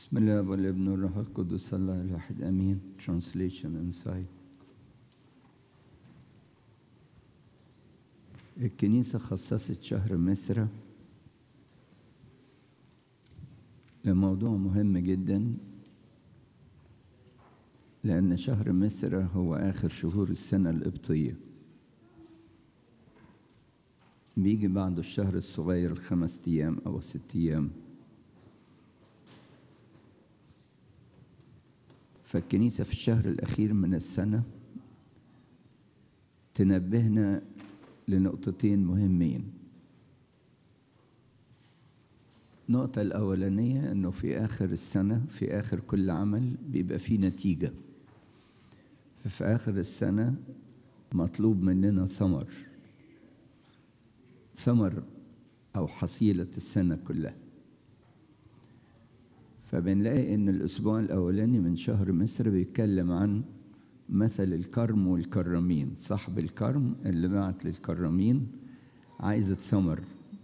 بسم الله والابن والروح القدس الله الواحد امين translation inside الكنيسة خصصت شهر مصر لموضوع مهم جدا لأن شهر مصر هو آخر شهور السنة القبطية بيجي بعده الشهر الصغير الخمس أيام أو ست أيام فالكنيسة في الشهر الأخير من السنة تنبهنا لنقطتين مهمين النقطة الأولانية أنه في آخر السنة في آخر كل عمل بيبقى فيه نتيجة ففي آخر السنة مطلوب مننا ثمر ثمر أو حصيلة السنة كلها فبنلاقي ان الاسبوع الاولاني من شهر مصر بيتكلم عن مثل الكرم والكرمين صاحب الكرم اللي بعت للكرمين عايزة ثمر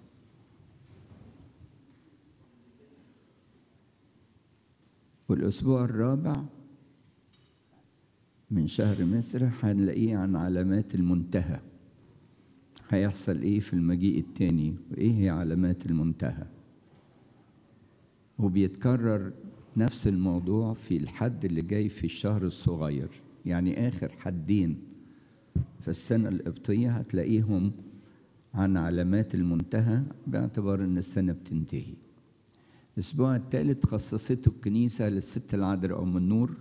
والاسبوع الرابع من شهر مصر هنلاقيه عن علامات المنتهى هيحصل ايه في المجيء التاني وايه هي علامات المنتهى وبيتكرر نفس الموضوع في الحد اللي جاي في الشهر الصغير يعني آخر حدين في السنة القبطية هتلاقيهم عن علامات المنتهى باعتبار إن السنة بتنتهي الأسبوع الثالث خصصته الكنيسة للست العذراء أم النور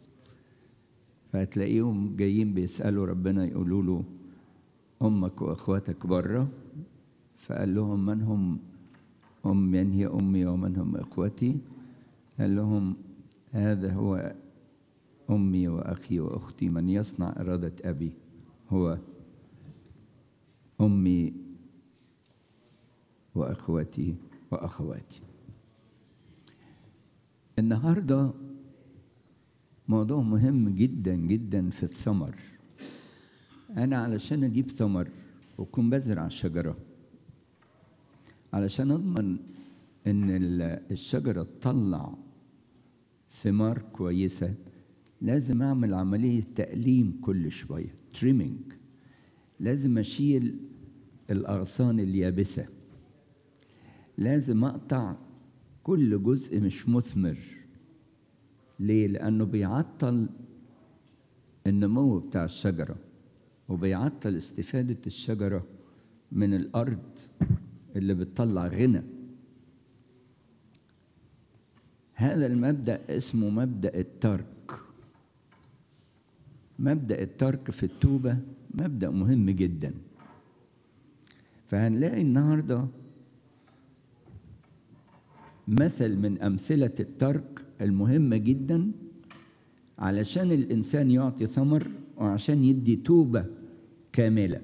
فهتلاقيهم جايين بيسألوا ربنا يقولوا له أمك وأخواتك بره فقال لهم من هم أم من هي أمي ومن هم إخوتي قال لهم هذا هو أمي وأخي وأختي من يصنع إرادة أبي هو أمي وأخوتي وأخواتي النهاردة موضوع مهم جدا جدا في الثمر أنا علشان أجيب ثمر وأكون بزرع شجرة علشان اضمن ان الشجره تطلع ثمار كويسه لازم اعمل عمليه تقليم كل شويه تريمينج لازم اشيل الاغصان اليابسه لازم اقطع كل جزء مش مثمر ليه لانه بيعطل النمو بتاع الشجره وبيعطل استفاده الشجره من الارض اللي بتطلع غنى هذا المبدا اسمه مبدا الترك مبدا الترك في التوبه مبدا مهم جدا فهنلاقي النهارده مثل من امثله الترك المهمه جدا علشان الانسان يعطي ثمر وعشان يدي توبه كامله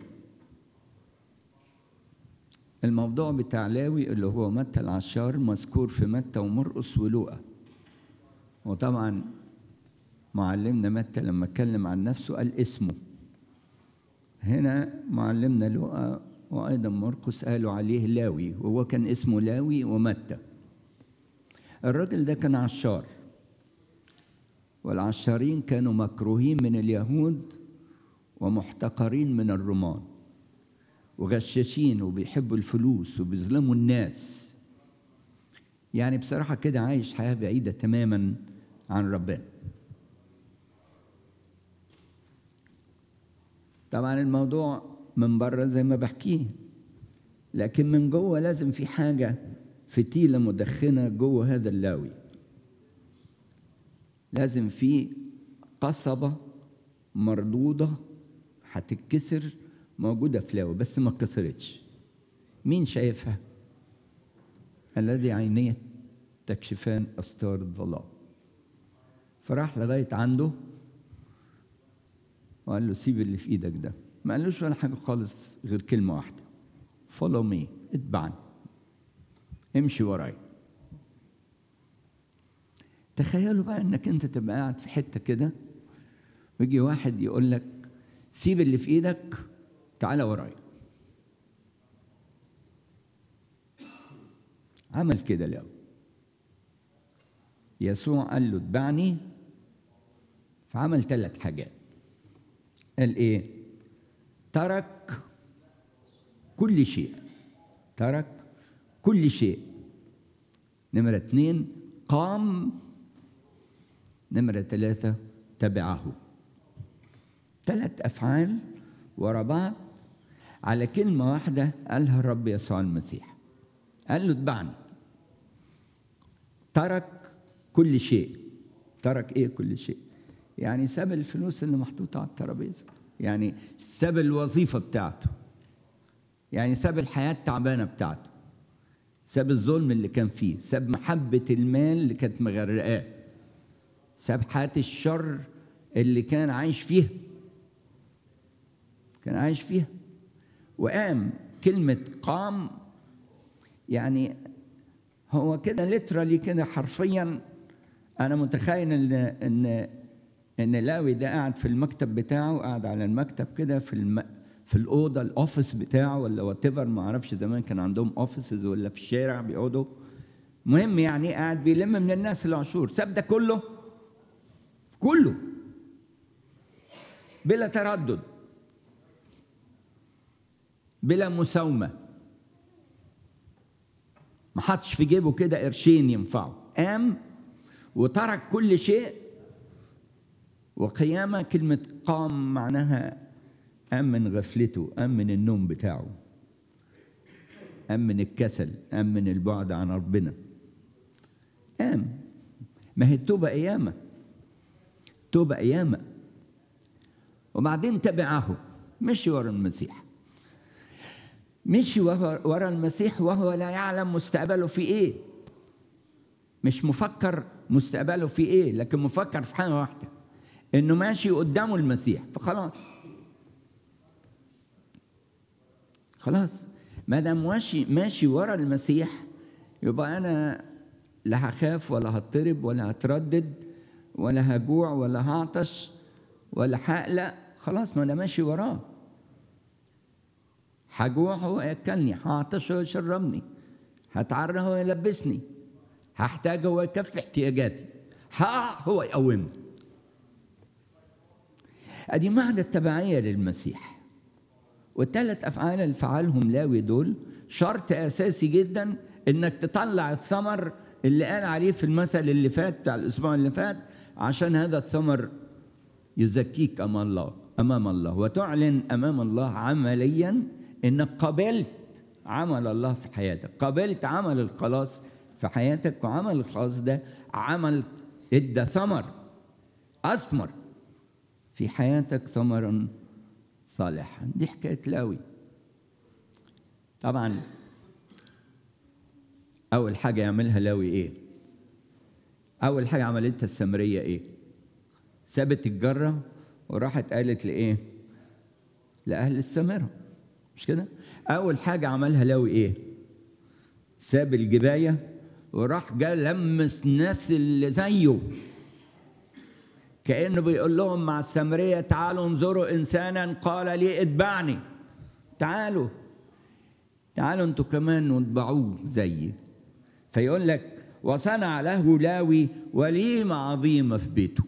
الموضوع بتاع لاوي اللي هو متى العشار مذكور في متى ومرقس ولوقا وطبعا معلمنا متى لما اتكلم عن نفسه قال اسمه هنا معلمنا لوقا وايضا مرقس قالوا عليه لاوي وهو كان اسمه لاوي ومتى الراجل ده كان عشار والعشارين كانوا مكروهين من اليهود ومحتقرين من الرومان وغشاشين وبيحبوا الفلوس وبيظلموا الناس يعني بصراحة كده عايش حياة بعيدة تماما عن ربنا طبعا الموضوع من بره زي ما بحكيه لكن من جوه لازم في حاجة فتيلة مدخنة جوه هذا اللاوي لازم في قصبة مردودة هتتكسر موجودة في لاوي بس ما اتكسرتش مين شايفها؟ الذي عينيه تكشفان أستار الظلام فراح لغاية عنده وقال له سيب اللي في ايدك ده ما قالوش ولا حاجة خالص غير كلمة واحدة فولو مي اتبعني امشي وراي تخيلوا بقى انك انت تبقى قاعد في حتة كده ويجي واحد يقول لك سيب اللي في ايدك تعالى ورايا عمل كده لاوي يسوع قال له اتبعني فعمل ثلاث حاجات قال ايه ترك كل شيء ترك كل شيء نمرة اتنين قام نمرة ثلاثة تبعه ثلاث أفعال ورا بعض على كلمة واحدة قالها الرب يسوع المسيح قال له اتبعني ترك كل شيء ترك ايه كل شيء يعني ساب الفلوس اللي محطوطة على الترابيزة يعني ساب الوظيفة بتاعته يعني ساب الحياة التعبانة بتاعته ساب الظلم اللي كان فيه ساب محبة المال اللي كانت مغرقاه ساب حياة الشر اللي كان عايش فيها كان عايش فيها وقام كلمة قام يعني هو كده ليترالي كده حرفيا أنا متخيل إن إن إن لاوي ده قاعد في المكتب بتاعه قاعد على المكتب كده في الم... في الأوضة الأوفيس بتاعه ولا وات ايفر ما أعرفش زمان كان عندهم أوفيسز ولا في الشارع بيقعدوا مهم يعني قاعد بيلم من الناس العشور ساب ده كله كله بلا تردد بلا مساومة ما حطش في جيبه كده قرشين ينفعه قام وترك كل شيء وقيامة كلمة قام معناها قام من غفلته قام من النوم بتاعه قام من الكسل قام من البعد عن ربنا قام ما هي التوبة قيامة توبة قيامة وبعدين تبعه مشي ورا المسيح مشي ورا المسيح وهو لا يعلم مستقبله في ايه مش مفكر مستقبله في ايه لكن مفكر في حاجه واحده انه ماشي قدامه المسيح فخلاص خلاص ما دام ماشي ماشي ورا المسيح يبقى انا لا هخاف ولا هضطرب ولا هتردد ولا هجوع ولا هعطش ولا هقلق خلاص ما انا ماشي وراه هجوع هو ياكلني هعطش هو يشربني هتعرى هو يلبسني هحتاج هو يكفي احتياجاتي هقع هو يقومني ادي معنى التبعيه للمسيح والثلاث افعال اللي فعلهم لاوي دول شرط اساسي جدا انك تطلع الثمر اللي قال عليه في المثل اللي فات بتاع الاسبوع اللي فات عشان هذا الثمر يزكيك امام الله امام الله وتعلن امام الله عمليا انك قبلت عمل الله في حياتك قبلت عمل الخلاص في حياتك وعمل الخلاص ده عمل ادى ثمر اثمر في حياتك ثمرا صالحا دي حكايه لاوي طبعا اول حاجه يعملها لاوي ايه اول حاجه عملتها السامريه ايه سابت الجره وراحت قالت لايه لاهل السامره مش كده اول حاجه عملها لاوي ايه ساب الجبايه وراح جا لمس الناس اللي زيه كانه بيقول لهم مع السامريه تعالوا انظروا انسانا قال لي اتبعني تعالوا تعالوا انتوا كمان واتبعوه زيي فيقول لك وصنع له لاوي وليمه عظيمه في بيته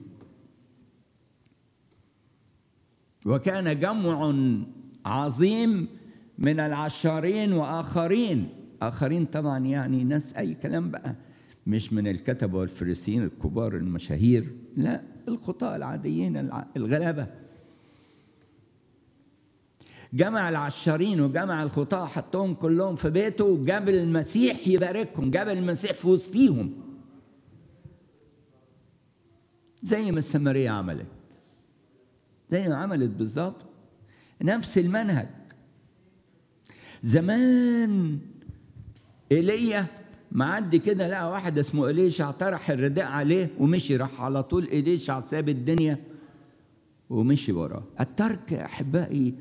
وكان جمع عظيم من العشارين واخرين اخرين طبعا يعني ناس اي كلام بقى مش من الكتبه والفريسيين الكبار المشاهير لا الخطاة العاديين الغلابه جمع العشارين وجمع الخطاة حطهم كلهم في بيته وجاب المسيح يباركهم جاب المسيح في وسطيهم زي ما السامرية عملت زي ما عملت بالظبط نفس المنهج زمان ايليا معدي كده لقى واحد اسمه إليشع طرح الرداء عليه ومشي راح على طول إليشع ساب الدنيا ومشي وراه الترك يا أحبائي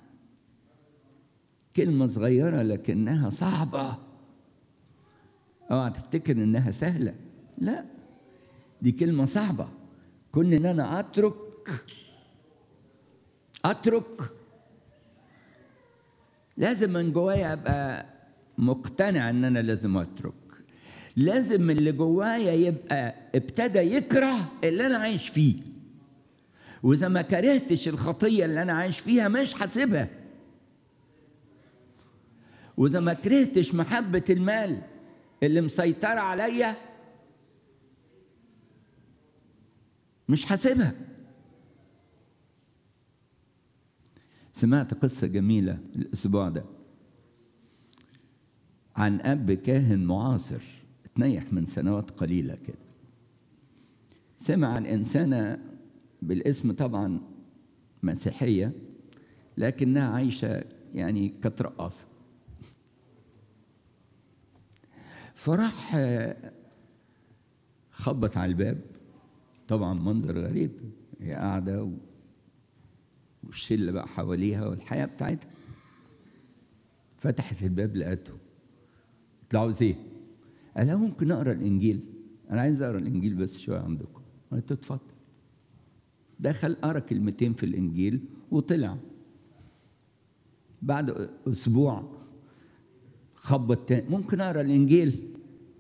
كلمة صغيرة لكنها صعبة اوعى تفتكر انها سهلة لا دي كلمة صعبة كون ان انا اترك اترك لازم من جوايا ابقى مقتنع ان انا لازم اترك لازم اللي جوايا يبقى ابتدى يكره اللي انا عايش فيه واذا ما كرهتش الخطيه اللي انا عايش فيها مش هسيبها واذا ما كرهتش محبه المال اللي مسيطره عليا مش هسيبها سمعت قصه جميله الاسبوع ده عن اب كاهن معاصر اتنيح من سنوات قليله كده سمع عن انسانه بالاسم طبعا مسيحيه لكنها عايشه يعني كانت رقاصه فراح خبط على الباب طبعا منظر غريب هي قاعده و... والشله بقى حواليها والحياه بتاعتها فتحت الباب لقته قلت له عاوز ايه؟ قال لها ممكن اقرا الانجيل انا عايز اقرا الانجيل بس شويه عندكم قلت له اتفضل دخل قرا كلمتين في الانجيل وطلع بعد اسبوع خبط تاني ممكن اقرا الانجيل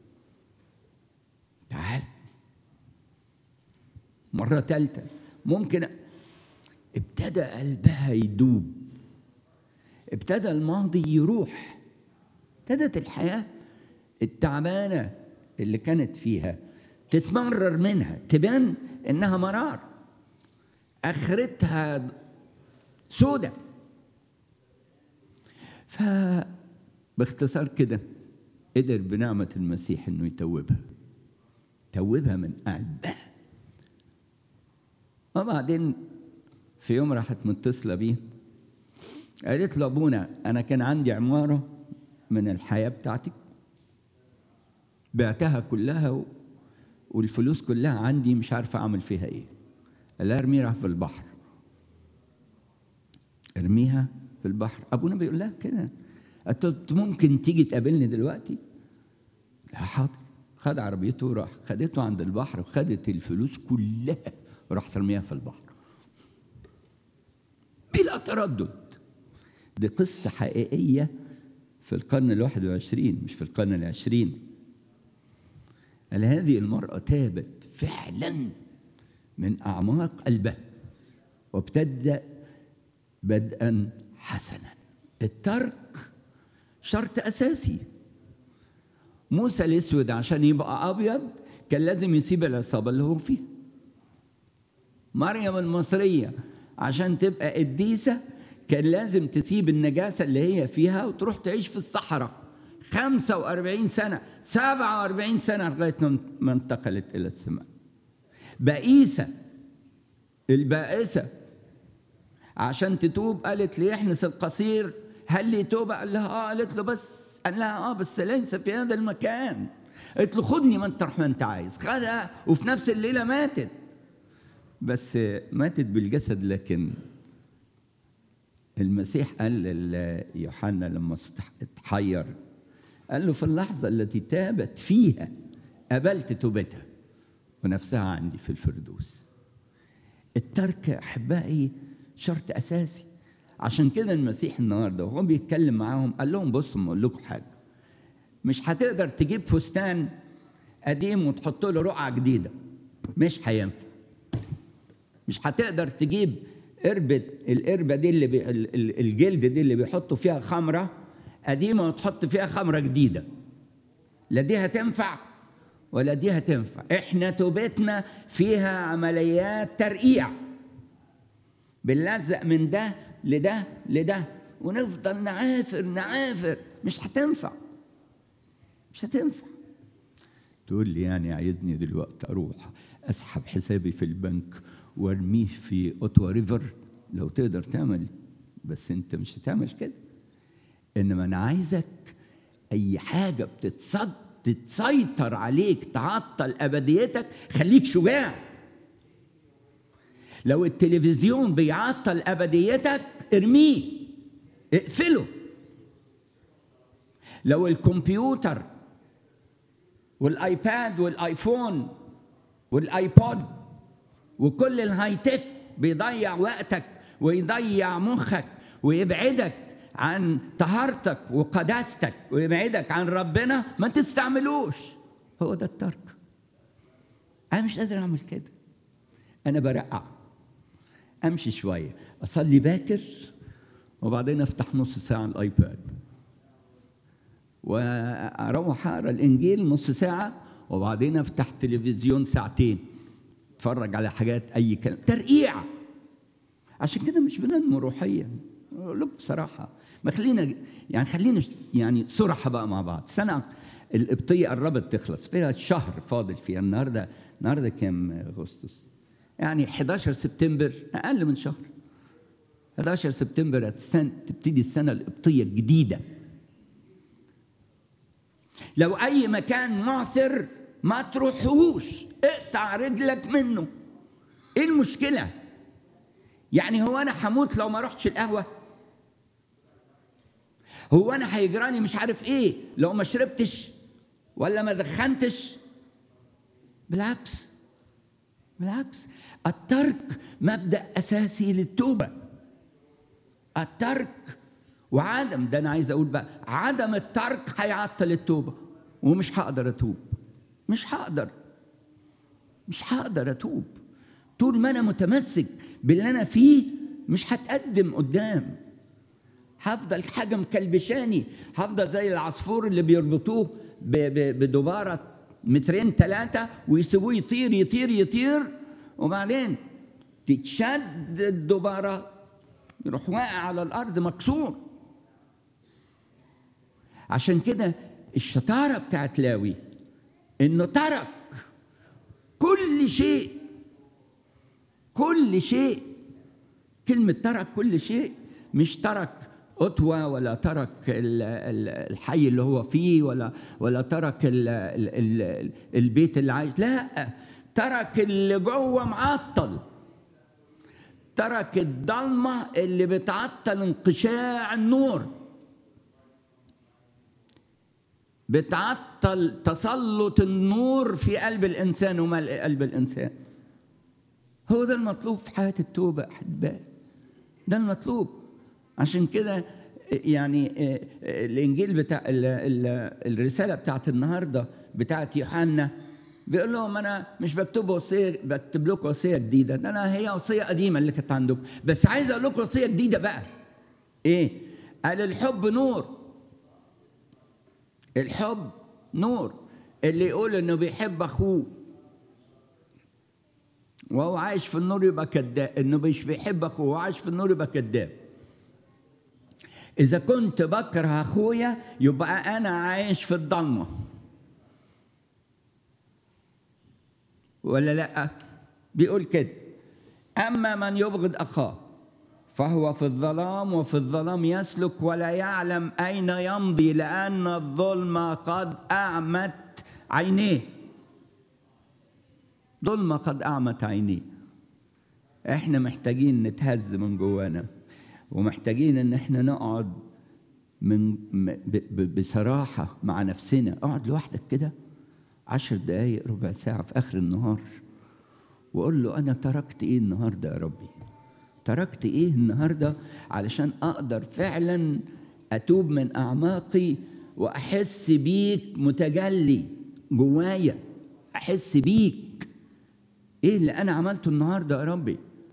تعال مرة تالتة ممكن ابتدى قلبها يدوب ابتدى الماضي يروح ابتدت الحياة التعبانة اللي كانت فيها تتمرر منها تبان انها مرار اخرتها سودة فباختصار كده قدر بنعمة المسيح انه يتوبها توبها من قلبها وبعدين في يوم راحت متصلة بيه قالت له أبونا أنا كان عندي عمارة من الحياة بتاعتي بعتها كلها و... والفلوس كلها عندي مش عارفة أعمل فيها إيه قال لها ارميها في البحر ارميها في البحر أبونا بيقول لها كده قالت ممكن تيجي تقابلني دلوقتي لا حاضر خد عربيته وراح خدته عند البحر وخدت الفلوس كلها وراح ترميها في البحر بلا تردد دي قصة حقيقية في القرن الواحد وعشرين مش في القرن العشرين قال هذه المرأة تابت فعلا من أعماق قلبها وابتدأ بدءا حسنا الترك شرط أساسي موسى الأسود عشان يبقى أبيض كان لازم يسيب العصابة اللي هو فيها مريم المصرية عشان تبقى قديسة كان لازم تسيب النجاسة اللي هي فيها وتروح تعيش في الصحراء 45 سنة 47 سنة لغاية ما انتقلت إلى السماء بائسة البائسة عشان تتوب قالت لي احنس القصير هل لي توبة قال لها اه قالت له بس قال لها اه بس ليس في هذا المكان قالت له خدني ما انت ما انت عايز خدها وفي نفس الليلة ماتت بس ماتت بالجسد لكن المسيح قال ليوحنا لما اتحير قال له في اللحظة التي تابت فيها قبلت توبتها ونفسها عندي في الفردوس الترك أحبائي شرط أساسي عشان كده المسيح النهارده وهو بيتكلم معاهم قال لهم بصوا أقول لكم حاجة مش هتقدر تجيب فستان قديم وتحط له رقعة جديدة مش هينفع مش هتقدر تجيب قربة القربة دي اللي بي الجلد دي اللي بيحطوا فيها خمرة قديمة وتحط فيها خمرة جديدة لا دي هتنفع ولا دي هتنفع احنا توبتنا فيها عمليات ترقيع بنلزق من ده لده لده ونفضل نعافر نعافر مش هتنفع مش هتنفع تقول لي يعني عايزني دلوقتي اروح اسحب حسابي في البنك وارميه في اوتوا ريفر لو تقدر تعمل بس انت مش هتعمل كده انما انا عايزك اي حاجه بتتصد تتسيطر عليك تعطل ابديتك خليك شجاع لو التلفزيون بيعطل ابديتك ارميه اقفله لو الكمبيوتر والايباد والايفون والايبود وكل الهاي تك بيضيع وقتك ويضيع مخك ويبعدك عن طهارتك وقداستك ويبعدك عن ربنا ما تستعملوش هو ده الترك انا مش قادر اعمل كده انا برقع امشي شويه اصلي باكر وبعدين افتح نص ساعه الايباد واروح اقرا الانجيل نص ساعه وبعدين افتح تلفزيون ساعتين اتفرج على حاجات اي كلام ترقيع عشان كده مش بننمو روحيا اقول لكم بصراحه ما خلينا يعني خلينا يعني صراحه بقى مع بعض سنه القبطيه قربت تخلص فيها شهر فاضل فيها النهارده النهارده كام اغسطس يعني 11 سبتمبر اقل من شهر 11 سبتمبر تبتدي السنه القبطيه الجديده لو اي مكان معثر ما تروحوش اقطع رجلك منه ايه المشكله يعني هو انا هموت لو ما رحتش القهوه هو انا هيجراني مش عارف ايه لو ما شربتش ولا ما دخنتش بالعكس بالعكس الترك مبدا اساسي للتوبه الترك وعدم ده انا عايز اقول بقى عدم الترك هيعطل التوبه ومش هقدر اتوب مش هقدر مش هقدر اتوب طول ما انا متمسك باللي انا فيه مش هتقدم قدام هفضل حاجه مكلبشاني هفضل زي العصفور اللي بيربطوه بدباره مترين ثلاثه ويسيبوه يطير يطير يطير وبعدين تتشد الدباره يروح واقع على الارض مكسور عشان كده الشطاره بتاعت لاوي انه ترك كل شيء كل شيء كلمة ترك كل شيء مش ترك أتوة ولا ترك الحي اللي هو فيه ولا ولا ترك ال ال ال البيت اللي عايش لا ترك اللي جوه معطل ترك الضلمة اللي بتعطل انقشاع النور بتعطل تسلط النور في قلب الإنسان وملء قلب الإنسان هو ده المطلوب في حياة التوبة أحبائي ده المطلوب عشان كده يعني الإنجيل بتاع الرسالة بتاعت النهاردة بتاعت يوحنا بيقول لهم أنا مش بكتب وصية بكتب لكم وصية جديدة ده أنا هي وصية قديمة اللي كانت عندكم بس عايز أقول لكم وصية جديدة بقى إيه؟ قال الحب نور الحب نور اللي يقول إنه بيحب أخوه وهو عايش في النور يبقى كذاب انه مش بيحب اخوه وعايش في النور يبقى كذاب اذا كنت بكره اخويا يبقى انا عايش في الضلمه ولا لا بيقول كده اما من يبغض اخاه فهو في الظلام وفي الظلام يسلك ولا يعلم اين يمضي لان الظلمه قد اعمت عينيه ظلمة قد أعمت عينيه احنا محتاجين نتهز من جوانا ومحتاجين ان احنا نقعد من بصراحة مع نفسنا اقعد لوحدك كده عشر دقايق ربع ساعة في آخر النهار وقول له أنا تركت إيه النهاردة يا ربي تركت إيه النهاردة علشان أقدر فعلا أتوب من أعماقي وأحس بيك متجلي جوايا أحس بيك ايه اللي انا عملته النهارده يا ربي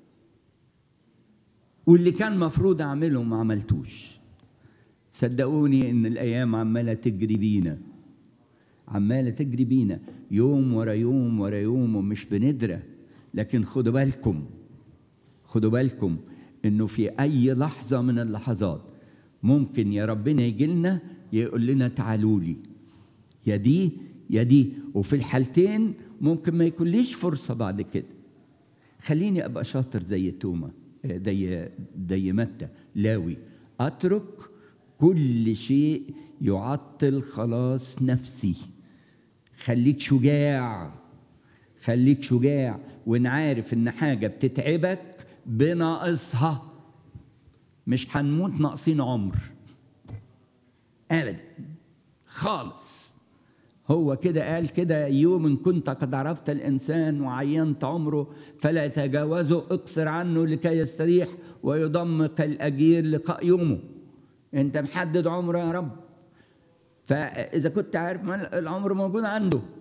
واللي كان مفروض اعمله ما عملتوش صدقوني ان الايام عماله تجري بينا عماله تجري بينا يوم ورا يوم ورا يوم ومش بندرى لكن خدوا بالكم خدوا بالكم انه في اي لحظه من اللحظات ممكن يا ربنا يجي لنا يقول لنا تعالوا لي يا دي يا دي وفي الحالتين ممكن ما يكونليش فرصه بعد كده خليني ابقى شاطر زي توما زي زي متى لاوي اترك كل شيء يعطل خلاص نفسي خليك شجاع خليك شجاع وان عارف ان حاجه بتتعبك بناقصها مش هنموت ناقصين عمر ابدا خالص هو كده قال كده يوم إن كنت قد عرفت الإنسان وعينت عمره فلا يتجاوزه اقصر عنه لكي يستريح ويضم كالأجير لقاء يومه أنت محدد عمره يا رب فإذا كنت عارف ما العمر موجود عنده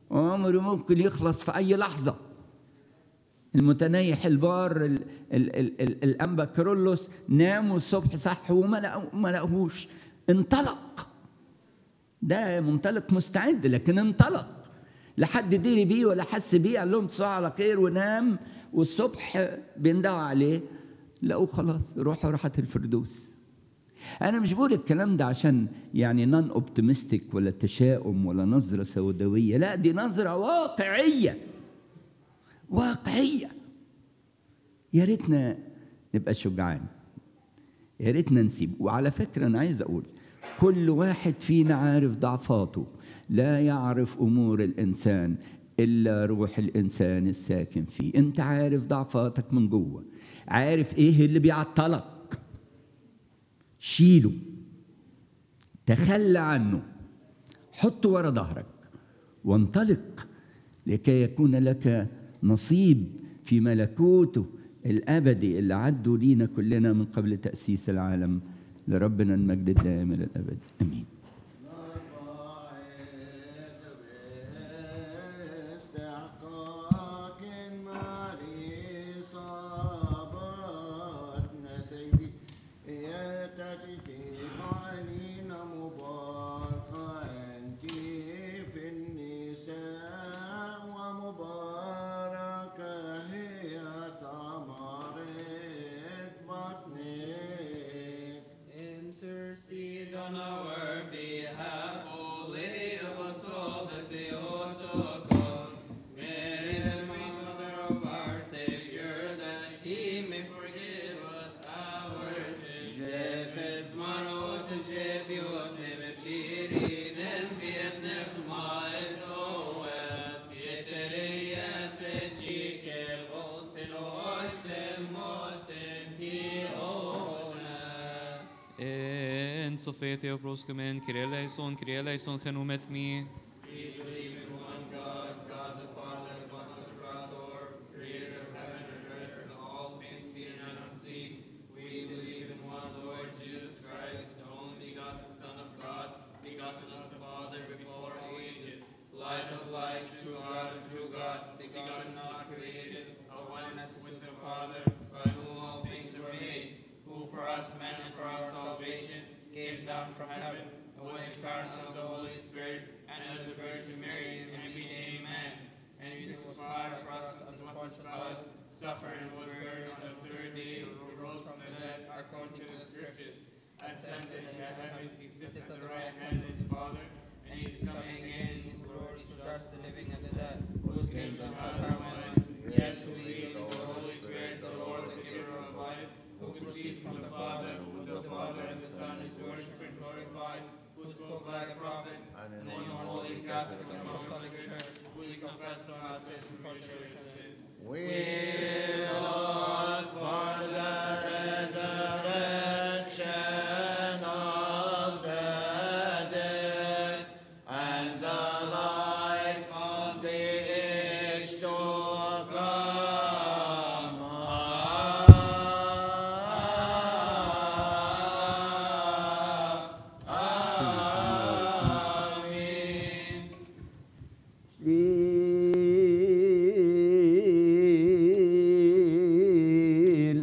عمره ممكن يخلص في أي لحظة المتنيح البار ال ال ال ال الأنبا كرولوس ناموا الصبح صح وما لقوا- ما لقوهوش انطلق ده منطلق مستعد لكن انطلق لحد دري بيه ولا حس بيه قال لهم تصبحوا على خير ونام والصبح بيندعوا عليه لقوه خلاص روحوا راحت الفردوس انا مش بقول الكلام ده عشان يعني نون اوبتيمستيك ولا تشاؤم ولا نظره سوداويه لا دي نظره واقعيه واقعيه يا ريتنا نبقى شجعان يا ريتنا نسيب وعلى فكره انا عايز اقول كل واحد فينا عارف ضعفاته لا يعرف امور الانسان الا روح الانسان الساكن فيه انت عارف ضعفاتك من جوه عارف ايه اللي بيعطلك شيله تخلى عنه حطه ورا ظهرك وانطلق لكي يكون لك نصيب في ملكوته الابدي اللي عدوا لينا كلنا من قبل تاسيس العالم لربنا المجد الدائم الى الابد امين استحقاق مالي صابت نسيبي يتجدي علينا مباركة أنت في النساء ومباركة هي ثمرة بطنك Intercede on our behalf, Holy Apostle the Theotokos. Mary, the Mother of our Savior, that He may forgive us our sins. Jefes marot jeviot nebepshirin en bietnech maet zoet. Pieterias et jikel voten oshtem mosten ti onas. En Sofia Theoproscomen, Kyrie eleison, Kyrie eleison, genomethmi. We believe in one God, God the Father, God the Creator, creator of heaven and earth and all things seen and unseen. We believe in one Lord Jesus Christ, the only begotten Son of God, begotten of the Father before all ages, light of light, true God of true God, begotten not created, of oneness with the Father, by whom all things were made, who for us men and for our salvation came down from heaven, and was incarnate of the Holy Spirit, and of the Virgin Mary, and became man. And he was crucified for us under Pontius Pilate, suffered and was buried on the third day, and rose from the dead, according to the Scriptures, ascended into heaven, he sits at the right hand of his Father, and he is coming again in his glory to judge the living and the dead, whose kingdom shall have no end. Yes, we believe in the Holy Spirit, the Lord, the giver of life, who proceeds from the Father, who the Father and the Son is worshipped and glorified, who spoke by the prophets, and in one holy Catholic and Apostolic Church, who we confess no baptism for sins. We look for the resurrection of the dead and the life of the age to come. Amen. Il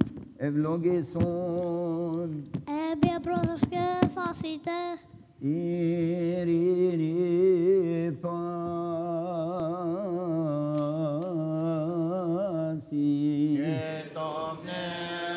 Evlogeson Ebbe brorske sasite, Iriri Pasi Domne